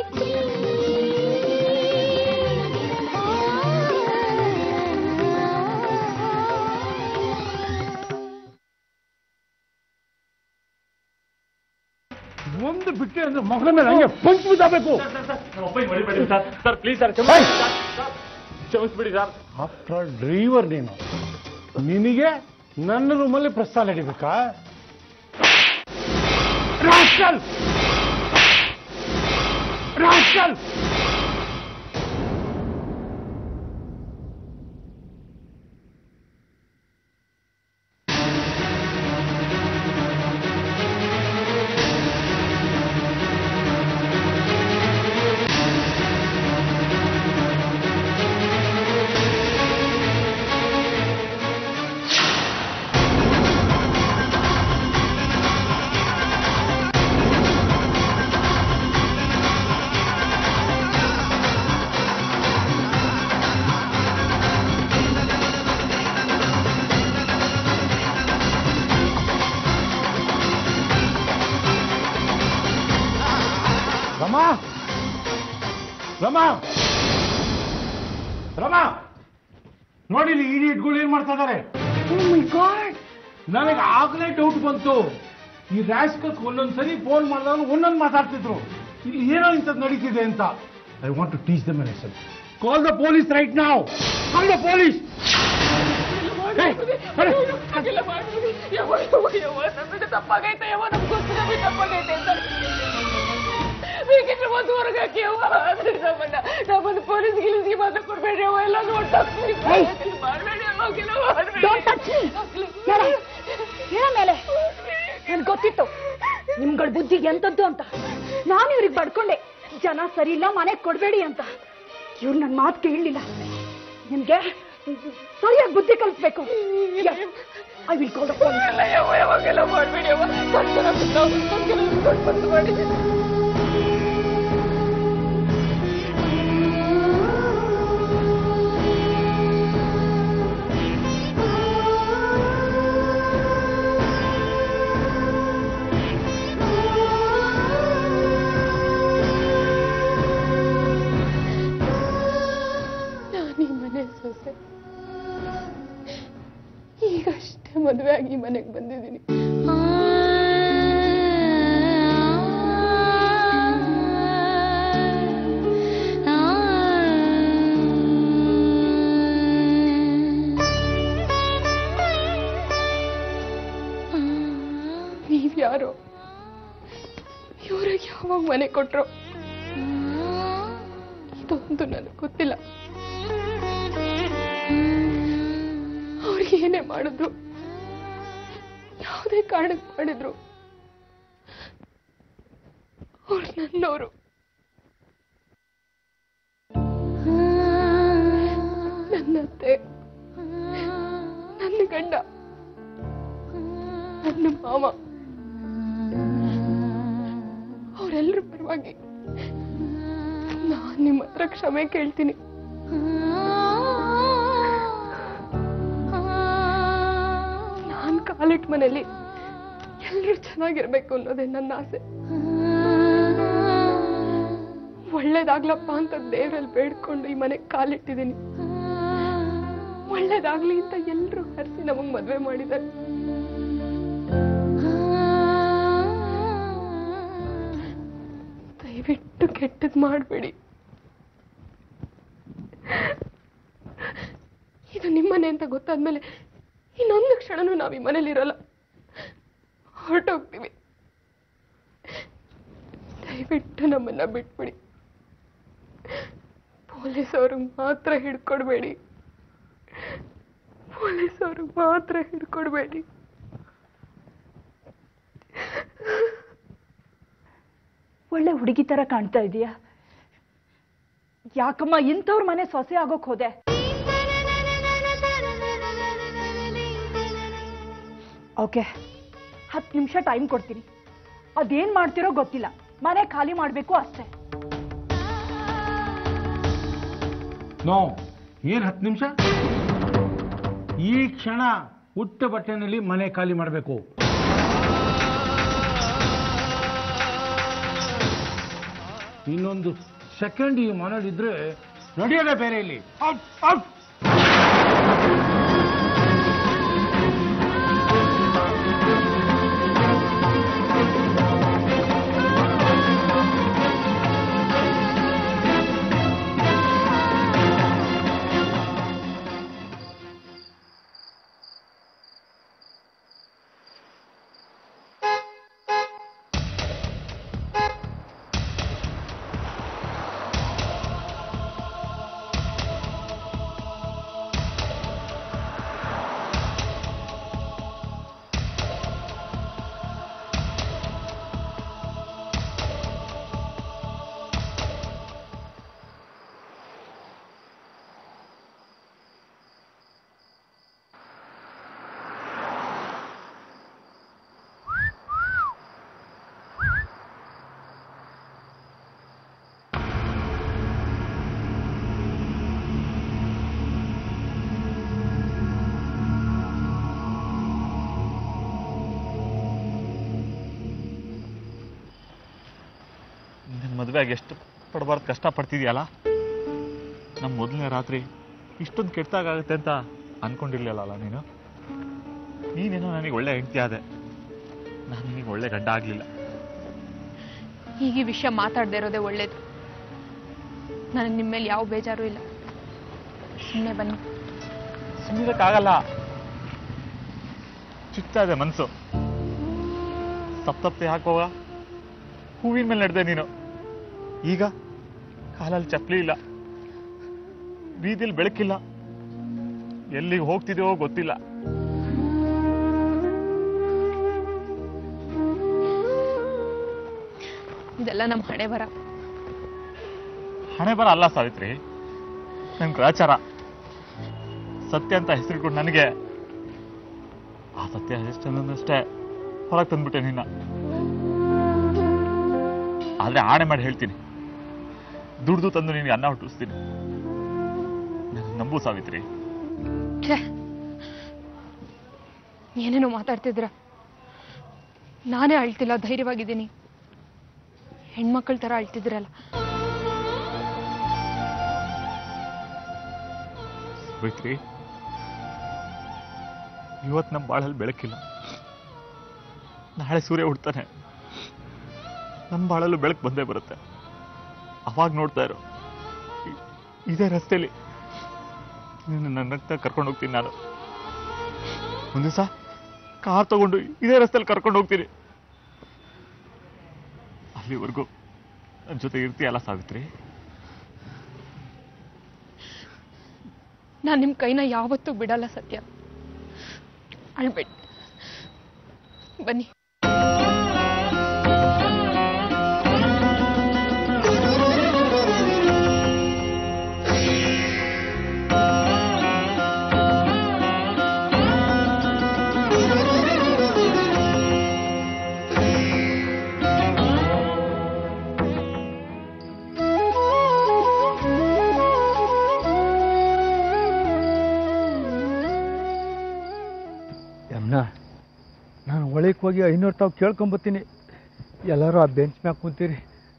ಒಂದು ಬಿಟ್ಟೆ ಅಂದ್ರೆ ಮಗಳ ಮೇಲೆ ಹಂಗೆ ಪಂಚ್ ಬಿದ್ದಾಗಬೇಕು ಸರ್ ಸರ್ ಪ್ಲೀಸ್ ಸರ್ ಏಯ್! ಕ್ಷಮಿಸ್ಬಿಡಿ ಸರ್ ಆಫ್ಟರ್ ಡ್ರೈವರ್ ನೀನು ನಿನಗೆ ನನ್ನ ರೂಮಲ್ಲಿ ಪ್ರಸ್ತಾನ ಹಿಡಿಬೇಕಾ ರಾಸ್ಕಲ್ ರಾಸ್ಕಲ್ ರಮಾ ರಮಾ ರಮಾ ನೋಡಿ ಈ ಇಟ್ಗಳು ಏನ್ ಮಾಡ್ತಾ ಇದಾರೆ ನನಗೆ ಆಗ್ಲೇ ಡೌಟ್ ಬಂತು ಈ ರ್ಯಾಸ್ಕಸ್ ಒಂದೊಂದ್ಸರಿ ಫೋನ್ ಮಾಡಿದವನು ಒಂದೊಂದು ಮಾತಾಡ್ತಿದ್ರು ಇಲ್ಲಿ ಏನೋ ಇಂಥದ್ದು ನಡೀತಿದೆ ಅಂತ I want to teach the lesson call the police right ನಾವ್ ಕಾಲ್ ದ ಪೊಲೀಸ್ ಹಾಗೆಲ್ಲ ಮಾಡ್ಬೇಡಿ. ಯವ್ವ, ಯವ್ವ, ಯವ್ವ, ನಮ್ಮಿಂದ ತಪ್ಪಾಗೈತೆ ಯವ್ವ, ನಮ್ಗ್ ಗೊತ್ತು ನಮ್ಮಿಂದ ತಪ್ಪಾಗೈತೆ ಅಂತ. ಬೇಕಿದ್ರೆ ಒಂದು ಹೊರಗೆ ಹಾಕಿ ಯವ್ವ. ಆದ್ರೆ ನಮ್ಮನ್ನ ನಮ್ಮನ್ನು ಪೊಲೀಸ್ ಗಿಲೀಸ್ಗೆ ಮಾತ್ರ ಕೊಡ್ಬೇಡ್ರಿ ಯವ್ವ, ಎಲ್ಲ ನೋಡ್ತಾಕ್ತೀವಿ. ಹಾಗೆಲ್ಲ ಮಾಡ್ಬೇಡಿ ಯವ್ವ, ಹಾಗೆಲ್ಲ ಮಾಡ್ಬೇಡಿ. Don't touch me. ಹೇಳ ಹೇಳ ಮೇಲೆ ನನ್ಗೆ ಗೊತ್ತಿತ್ತು ನಿಮ್ಗಳ ಬುದ್ಧಿ ಎಂತದ್ದು ಅಂತ ನಾನು ಇವ್ರಿಗೆ ಬಡ್ಕೊಂಡೆ ಜನ ಸರಿ ಇಲ್ಲ ಮನೆಗೆ ಕೊಡ್ಬೇಡಿ ಅಂತ ಇವ್ರು ನನ್ನ ಮಾತು ಕೇಳಲಿಲ್ಲ ನಿಮ್ಗೆ ಸರಿಯಾಗಿ ಬುದ್ಧಿ ಕಲಿಸ್ಬೇಕು I will call the police ಎಲ್ಲ ಯವ್ವ, ಯವ್ವ, ಹಾಗೆಲ್ಲ ಮಾಡ್ಬೇಡಿ ಯವ್ವ. ತಕ್ಷಣ ಬಿಟ್ಟು ನಮ್ಗೆಲ್ಲ ದೊಡ್ಡ ಬಂದು ಮಾಡಿ ನಾನೀ ಮನೆ ಸೊಸೆ ಈಗಷ್ಟೇ ಮದುವೆ ಆಗಿ ಮನೆಗೆ ಬಂದಿದ್ದೀನಿ ನೀವ್ಯಾರೋ ಇವ್ರಿಗೆ ಯಾವಾಗ ಮನೆ ಕೊಟ್ರು ಇದೊಂದು ನನಗೆ ಗೊತ್ತಿಲ್ಲ ಅವ್ರಿಗೆ ಏನೇ ಮಾಡಿದ್ರು ಯಾವುದೇ ಕಾರಣಕ್ಕೆ ಮಾಡಿದ್ರು ಅವ್ರು ನನ್ನವರು ನನ್ನ ಅತ್ತೆ ನನ್ನ ಗಂಡ ನನ್ನ ಮಾವ ಅವರೆಲ್ಲರ ಪರವಾಗಿ ನಾನ್ ನಿಮ್ಮ ಹತ್ರ ಕ್ಷಮೆ ಕೇಳ್ತೀನಿ ನಾನ್ ಕಾಲಿಟ್ ಮನೇಲಿ ಎಲ್ಲರೂ ಚೆನ್ನಾಗಿರ್ಬೇಕು ಅನ್ನೋದೇ ನನ್ನ ಆಸೆ ಒಳ್ಳೇದಾಗ್ಲಪ್ಪ ಅಂತ ದೇವರಲ್ಲಿ ಬೇಡ್ಕೊಂಡು ಈ ಮನೆಗೆ ಕಾಲಿಟ್ಟಿದ್ದೀನಿ ಒಳ್ಳೇದಾಗ್ಲಿ ಅಂತ ಎಲ್ಲರೂ ಹರಿಸಿ ನಮಗ್ ಮದ್ವೆ ಮಾಡಿದ್ದಾರೆ ದಯವಿಟ್ಟು ಕೆಟ್ಟದ್ ಮಾಡಬೇಡಿ ಇದು ನಿಮ್ಮನೆ ಅಂತ ಗೊತ್ತಾದ್ಮೇಲೆ ಇನ್ನೊಂದು ಕ್ಷಣನೂ ನಾವು ಈ ಮನೇಲಿ ಇರಲ್ಲ ಹೊರಟೋಗ್ತೀವಿ ದಯವಿಟ್ಟು ನಮ್ಮನ್ನ ಬಿಟ್ಬಿಡಿ ಪೊಲೀಸವ್ರಿಗೆ ಮಾತ್ರ ಹಿಡ್ಕೊಡ್ಬೇಡಿ ಪೊಲೀಸವ್ರಿಗೆ ಮಾತ್ರ ಹಿಡ್ಕೊಡ್ಬೇಡಿ ಒಳ್ಳೆ ಹುಡುಗಿ ತರ ಕಾಣ್ತಾ ಇದೀಯಾ ಯಾಕಮ್ಮ ಇಂಥವ್ರ ಮನೆ ಸೊಸೆ ಆಗೋಕ್ ಹೋದೆ ಓಕೆ ಹತ್ತು ನಿಮಿಷ ಟೈಮ್ ಕೊಡ್ತೀನಿ ಅದೇನ್ ಮಾಡ್ತಿರೋ ಗೊತ್ತಿಲ್ಲ ಮನೆ ಖಾಲಿ ಮಾಡ್ಬೇಕು ಅಷ್ಟೇ ನೋ ಏನ್ ಹತ್ತು ನಿಮಿಷ ಈ ಕ್ಷಣ ಉಟ್ಟ ಬಟ್ಟೆನಲ್ಲಿ ಮನೆ ಖಾಲಿ ಮಾಡಬೇಕು ಇನ್ನೊಂದು ಸೆಕೆಂಡ್ ಈ ಮನೇಲಿದ್ರೆ ನಡೆಯೋದೇ ಬೇರೆ ಇಲ್ಲಿ ಔಟ್ ಔಟ್ ನಿನ್ನ ಮದುವೆಗೆ ಎಷ್ಟು ಪಡಬಾರ್ದು ಕಷ್ಟ ಪಡ್ತಿದ್ಯಲ್ಲ ನಮ್ಮ ಮೊದಲನೇ ರಾತ್ರಿ ಇಷ್ಟೊಂದು ಕೆಟ್ಟಾಗುತ್ತೆ ಅಂತ ಅನ್ಕೊಂಡಿರ್ಲಿಲ್ಲಲ್ಲ ನೀನು ನೀನೇನೋ ನನಗೆ ಒಳ್ಳೆ ಹೆಂಡತಿ ಆದೆ ನಾನು ನಿನಗೆ ಒಳ್ಳೆ ಗಂಡ ಆಗಲಿಲ್ಲ ಈಗ ಈ ವಿಷಯ ಮಾತಾಡದೇ ಇರೋದೇ ಒಳ್ಳೇದು ನನಗೆ ನಿಮ್ಮ ಮೇಲೆ ಯಾವ ಬೇಜಾರು ಇಲ್ಲ ಸುಮ್ಮನೆ ಬನ್ನಿ ಸುಮ್ಮನಿರಕ್ಕಾಗಲ್ಲ ಚುಚ್ತಾ ಇದೆ ಮನಸ್ಸು ಸಪ್ತಪ್ತಿ ಹಾಕುವಾಗ ಹೂವಿನ ಮೇಲೆ ನಡೆದೆ ನೀನು ಈಗ ಕಾಲಲ್ಲಿ ಚಪ್ಪಲಿ ಇಲ್ಲ ಬೀದಿಲಿ ಬೆಳಕಿಲ್ಲ ಎಲ್ಲಿಗೆ ಹೋಗ್ತಿದೆಯೋ ಗೊತ್ತಿಲ್ಲ ಇದೆಲ್ಲ ನಮ್ಮ ಹಣೆ ಬರ ಹಣೆ ಬರ ಅಲ್ಲ ಸಾವಿತ್ರಿ ನನ್ ಗ್ರಾಚಾರ ಸತ್ಯ ಅಂತ ಹೆಸರಿಟ್ಕೊಂಡು ನನಗೆ ಆ ಸತ್ಯ ಎಷ್ಟನ್ನಷ್ಟೇ ಹೊರಗೆ ತಂದ್ಬಿಟ್ಟೆ ನಿನ್ನ ಆದ್ರೆ ಆಣೆ ಮಾಡಿ ಹೇಳ್ತೀನಿ ದುಡ್ದು ತಂದು ನಿನಗೆ ಅನ್ನ ಹುಟ್ಟಿಸ್ತೀನಿ ನನ್ನ ನಂಬು ಸಾವಿತ್ರಿ ಛೇ ಏನೇನೋ ಮಾತಾಡ್ತಿದ್ರ ನಾನೇ ಅಳ್ತಿಲ್ಲ ಧೈರ್ಯವಾಗಿದ್ದೀನಿ ಹೆಣ್ಮಕ್ಳ ಥರ ಅಳ್ತಿದ್ರಲ್ಲ ಸಾವಿತ್ರಿ ಇವತ್ತು ನಮ್ಮ ಬಾಳಲ್ಲಿ ಬೆಳಕಿಲ್ಲ ನಾಳೆ ಸೂರ್ಯ ಹುಡ್ತಾನೆ ನಮ್ಮ ಬಾಳಲ್ಲೂ ಬೆಳಕು ಬಂದೇ ಬರುತ್ತೆ ಅವಾಗ ನೋಡ್ತಾ ಇರೋ ಇ- ಇದೇ ರಸ್ತೆಯಲ್ಲಿ ನಿನ್ನ ನನ್ನ ರಕ್ತ ಕರ್ಕೊಂಡು ಹೋಗ್ತೀನಿ ನಾನು ಒಂದು ದಿವಸ ಕಾರ್ ತಗೊಂಡು ಇದೇ ರಸ್ತೆಯಲ್ಲಿ ಕರ್ಕೊಂಡು ಹೋಗ್ತೀನಿ ಅಲ್ಲಿವರೆಗೂ ನನ್ನ ಜೊತೆ ಇರ್ತೀಯಲ್ಲ ಸಾವಿತ್ರಿ ನಾನು ನಿಮ್ಮ ಕೈನ ಯಾವತ್ತೂ ಬಿಡಲ್ಲ ಸತ್ಯ ಅಳ್ಬೇಡಿ ಬನ್ನಿ ಯಮ್ನ ನಾನು ಒಳಗೆ ಹೋಗಿ ಐನೂರು ತಾವು ಕೇಳ್ಕೊಂಬತ್ತೀನಿ ಎಲ್ಲರೂ ಆ ಬೆಂಚ್ ಮ್ಯಾಗ ಕುಂತೀರಿ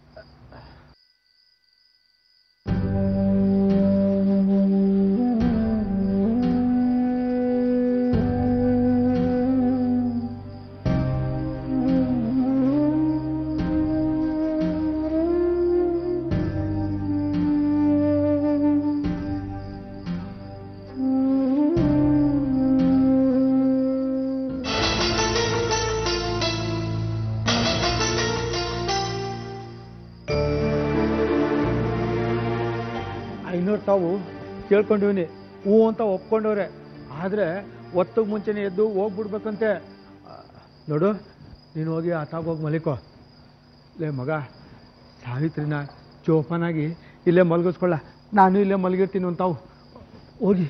ಐನೂರು ತಾವು ಕೇಳ್ಕೊಂಡಿವ್ನಿ ಹ್ಞೂ ಅಂತ ಒಪ್ಕೊಂಡವ್ರೆ ಆದರೆ ಒತ್ತಿಗೆ ಮುಂಚೆನೇ ಎದ್ದು ಹೋಗ್ಬಿಡ್ಬೇಕಂತೆ ಆ, ನೋಡು ನೀನು ಹೋಗಿ ಆತಾಗೋಗಿ ಮಲಿಕೋ ಲೇ ಮಗ ಸಾವಿತ್ರಿನ ಚೋಪನಾಗಿ ಇಲ್ಲೇ ಮಲಗಿಸ್ಕೊಳ್ಳ ನಾನು ಇಲ್ಲೇ ಮಲಗಿರ್ತೀನಿ ಅಂತಾವು ಹೋಗಿ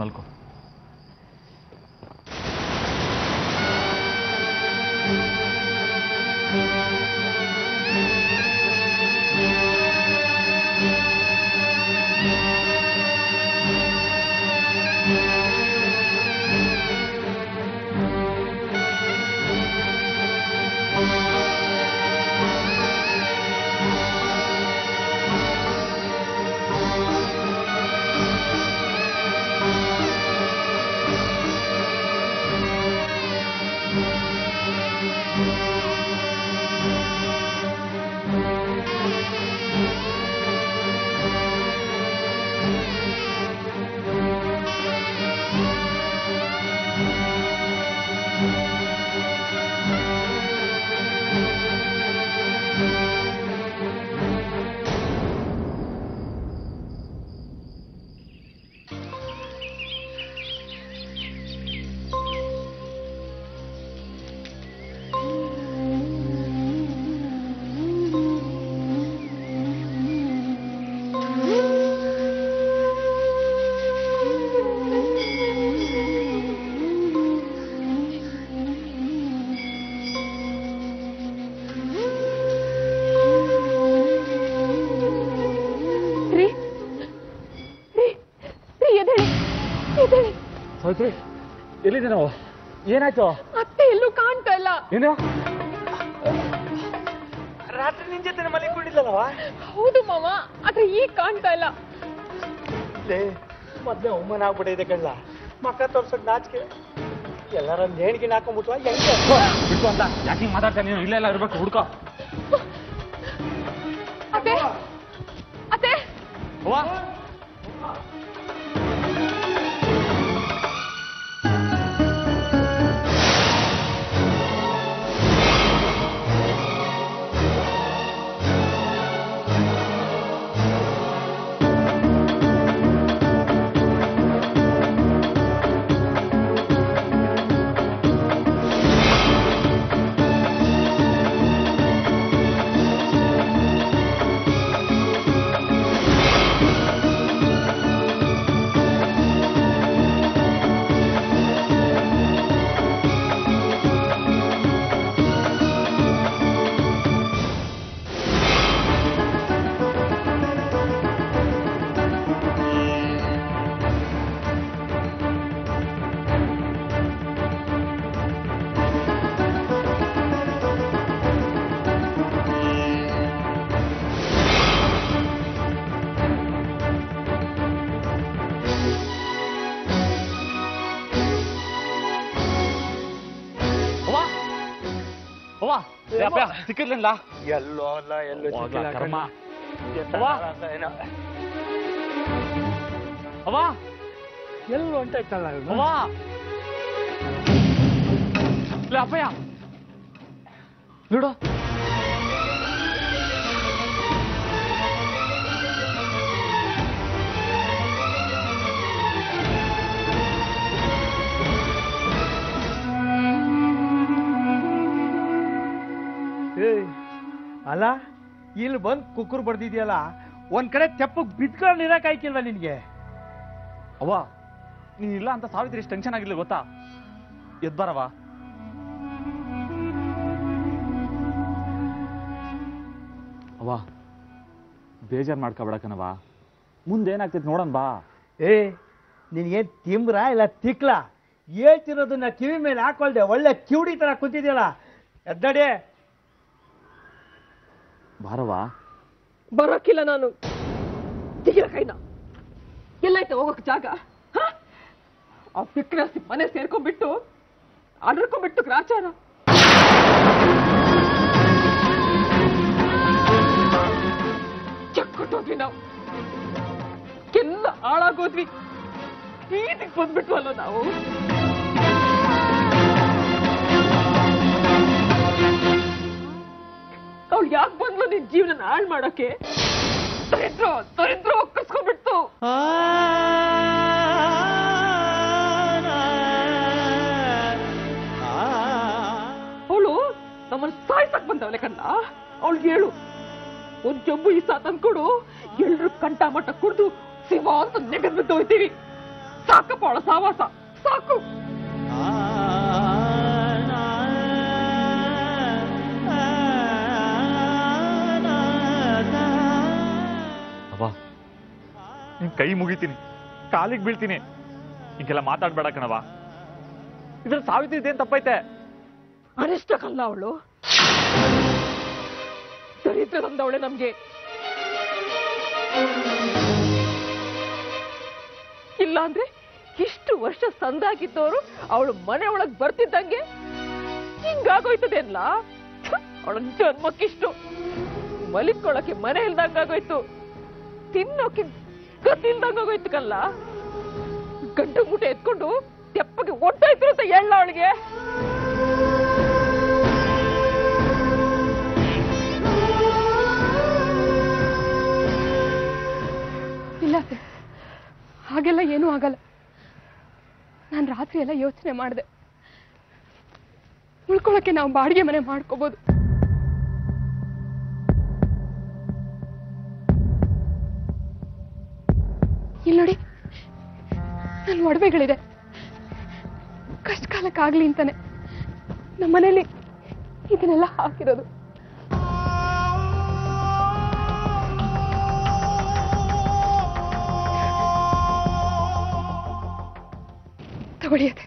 ಮಲ್ಕೋ ರೀ ರೀ ರೀ ಎದ್ದೇಳಿ ಎದ್ದೇಳಿ ಸಾವಿತ್ರಿ ಎಲ್ಲಿದೆ ನಾವು ಏನಾಯ್ತು ಅತ್ತೆ ಎಲ್ಲೂ ಕಾಣ್ತಾ ಇಲ್ಲ ಏನು ರಾತ್ರಿ ನಿನ್ ಜೊತೆ ಮಲಿಕೊಂಡಿಲ್ಲಲ್ವ ಹೌದು ಮಾವ ಆದ್ರೆ ಈಗ ಕಾಣ್ತಾ ಇಲ್ಲ ಲೇ ಮೊದ್ಲೇ ಅವಮಾನ ಆಗ್ಬಿಟ್ಟಿದೆ ಕಳ್ಳ ಮಕ್ಕ ತೋರ್ಸಕ್ ನಾಚಿಕೆ ಎಲ್ಲರ ನೇಣಿಗೆ ಹಾಕೊಂಡ್ಬಿಟ್ವ ಹೆಂಗೆ ಬಿಟ್ಟು ಅಂತ ಯಾಕೆ ಮಾತಾಡ್ತಾ ನೀನು ಇಲ್ಲೇ ಎಲ್ಲ ಇರ್ಬೇಕು ಹುಡ್ಕೋ ಅತ್ತೆ ಅತ್ತೆ ಅವ್ವ ಅವ್ವ ಅವ್ವ ಲೇ ಅಪ್ಪಯ್ಯ, ಸಿಕ್ಕಿರ್ಲಿಲ್ಲ ಎಲ್ಲೋ ಅಲ್ಲ ಎಲ್ಲೋ ಹೋಗ್ಲಾ ಸಿಕ್ಕಿಲ್ಲ ಕರ್ಮ. ಕಣ್ಣ. ಎತ್ತ ಅವ್ವ. ಅಂತ ಏನೋ. ಅವ್ವ ಎಲ್ಲೋ ಹೊಂಟಾಯ್ತಲ್ಲ ಇವ್ನು? ಅವ್ವ ಲೇ ಅಪ್ಪಯ್ಯ ನೋಡು ಏಯ್, ಅಲ್ಲ ಇಲ್ಲಿ ಬಂದ್ ಕುಕ್ಕರ್ ಬರ್ದಿದ್ಯಲ್ಲ ಒಂದ್ ಕಡೆ ತೆಪ್ಪಗ್ ಬಿದ್ಕೊಂಡು ಇರಕಾಯ್ಕಿಲ್ವಾ ನಿನ್ಗೆ ಅವ್ವ ನೀನ್ ಇಲ್ಲ ಅಂತ ಸಾವಿತ್ರಿ ಎಷ್ಟು ಟೆನ್ಷನ್ ಆಗಿರ್ಲಿ ಗೊತ್ತಾ ಎದ್ ಬಾರವ್ವ ಅವ್ವ ಬೇಜಾರ್ ಮಾಡ್ಕೋಬೇಡ ಕಣವ್ವ ಮುಂದೇನಾಗ್ತೈತೆ ನೋಡೋಣ ಬಾ ಏ ನಿನ್ಗೇನ್ ತಿಂಬ್ರ ಇಲ್ಲ ತಿಕ್ಲ ಹೇಳ್ತಿರೋದನ್ನ ಕಿವಿ ಮೇಲೆ ಹಾಕೊಳ್ದೆ ಒಳ್ಳೆ ಕಿವುಡಿ ತರ ಕುಂತಿದ್ಯಲ್ಲ ಎದ್ದಡೆ ಬಾರವ್ವ ಬರೋಕಿಲ್ಲ ನಾನು ತೆಗಿರ ಕೈನ ಎಲ್ಲಾಯ್ತು ಹೋಗಕ್ ಜಾಗ ಹ? ಆ ವಿಕ್ರಾಸಿ ಮನೆ ಸೇರ್ಕೊಂಡ್ಬಿಟ್ಟು ಅಡರ್ಕೊಂಡ್ಬಿಟ್ಟು ಗ್ರಾಚಾರ ಚಕ್ಕೊಟ್ಟೋದ್ವಿ ನಾವು ಎಲ್ಲ ಹಾಳಾಗೋದ್ವಿ ಬೀದಿಗೆ ಬಂದ್ಬಿಟ್ವಲ್ಲ ನಾವು ಅವ್ಳು ಯಾಕೆ ಬಂದ್ಲು ನಿನ್ ಜೀವನ ಹಾಳು ಮಾಡೋಕೆ ದರಿದ್ರ ದರಿದ್ರ ಒಕ್ಕಸ್ಕೊಂಡ್ಬಿಡ್ತು ಅವಳು ನಮ್ಮನ್ನ ಸಾಯ್ಸಕ್ ಬಂದವಳೆ ಕಣ್ಣ ಅವಳಿಗೆ ಹೇಳು ಒಂದ್ ಜಂಬು ಈ ತಂದ್ಕೊಡು ಎಲ್ರು ಕಂಠ ಮಟ್ಟ ಕುಡ್ದು ಶಿವ ಅಂತ ನೆಗದ್ ಬಿದ್ದು ಹೋಯ್ತೀವಿ ಸಾಕಪ್ಪ ಅವಳ ಸಾವಾಸ ಸಾಕು ಅವ್ವ ನಿನ್ ಕೈ ಮುಗಿತೀನಿ ಕಾಲಿಗೆ ಬೀಳ್ತೀನಿ ಹಿಂಗೆಲ್ಲ ಮಾತಾಡ್ಬೇಡ ಕಣವ ಇದ್ರಲ್ಲಿ ಸಾವಿತ್ರಿ ಇದೇನ್ ತಪ್ಪೈತೆ ಅನಿಷ್ಟಕ್ಕಲ್ಲ ಅವಳು ದರಿದ್ರ ತಂದವಳೆ ನಮ್ಗೆ ಇಲ್ಲ ಅಂದ್ರೆ ಇಷ್ಟು ವರ್ಷ ಸಂದಾಗಿದ್ದವರು ಅವಳು ಮನೆ ಒಳಗ್ ಬರ್ತಿದ್ದಂಗೆ ಹಿಂಗಾಗೋಯ್ತದೆ ಅಲ್ಲ ಅವಳ ಜನ್ಮಕ್ಕಿಷ್ಟು ಮಲಿಕೊಳ್ಳಕ್ಕೆ ಮನೆ ಇಲ್ದಂಗಾಗೋಯ್ತು ತಿನ್ನೋಕೆ ಗತಿಲ್ದಂಗಾಗೋಯ್ತು ಕಲ್ಲ ಗಂಟು ಮೂಟೆ ಎತ್ಕೊಂಡು ತೆಪ್ಪಗೆ ಒಟ್ಟಾಯ್ತು ಅಂತ ಹೇಳ ಅವಳಿಗೆ ಇಲ್ಲ ಸರ್ ಹಾಗೆಲ್ಲ ಏನೂ ಆಗಲ್ಲ ನಾನು ರಾತ್ರಿ ಎಲ್ಲ ಯೋಚನೆ ಮಾಡಿದೆ ಉಳ್ಕೊಳ್ಳೋಕೆ ನಾವು ಬಾಡಿಗೆ ಮನೆ ಮಾಡ್ಕೋಬೋದು ಇಲ್ಲಿ ನೋಡಿ ನನ್ನ ಒಡವೆಗಳಿದೆ ಕಷ್ಟ ಕಾಲಕ್ಕಾಗ್ಲಿ ಅಂತಾನೆ ನಮ್ಮ ಮನೇಲಿ ಇದನ್ನೆಲ್ಲ ಹಾಕಿರೋದು ತಗೊಳ್ಳಿ ಅತ್ತೆ